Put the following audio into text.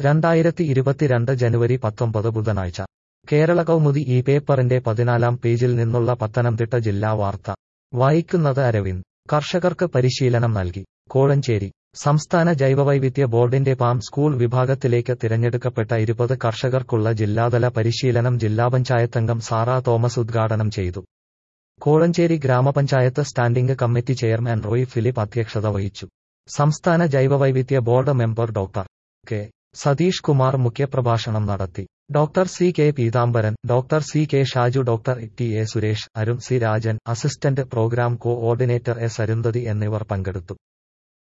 രണ്ടായിരത്തി ഇരുപത്തിരണ്ട് ജനുവരി പത്തൊമ്പത് ബുധനാഴ്ച കേരള കൗമുദി ഈ പേപ്പറിന്റെ പതിനാലാം പേജിൽ നിന്നുള്ള പത്തനംതിട്ട ജില്ലാ വാർത്ത വായിക്കുന്നത് അരവിന്ദ് കർഷകർക്ക് പരിശീലനം നൽകി കോഴഞ്ചേരി സംസ്ഥാന ജൈവവൈവിധ്യ ബോർഡിന്റെ പാം സ്കൂൾ വിഭാഗത്തിലേക്ക് തിരഞ്ഞെടുക്കപ്പെട്ട ഇരുപത് കർഷകർക്കുള്ള ജില്ലാതല പരിശീലനം ജില്ലാ പഞ്ചായത്തംഗം സാറാ തോമസ് ഉദ്ഘാടനം ചെയ്തു കോഴഞ്ചേരി ഗ്രാമപഞ്ചായത്ത് standing committee chairman Roy Philip അധ്യക്ഷത വഹിച്ചു സംസ്ഥാന ജൈവവൈവിധ്യ board member doctor K Satheesh Kumar മുഖ്യപ്രഭാഷണം നടത്തി doctor C K Peethambaran doctor C K Shaju doctor T A Suresh Arun C Rajan assistant programme coordinator S Arundhathi എന്നിവർ പങ്കെടുത്തു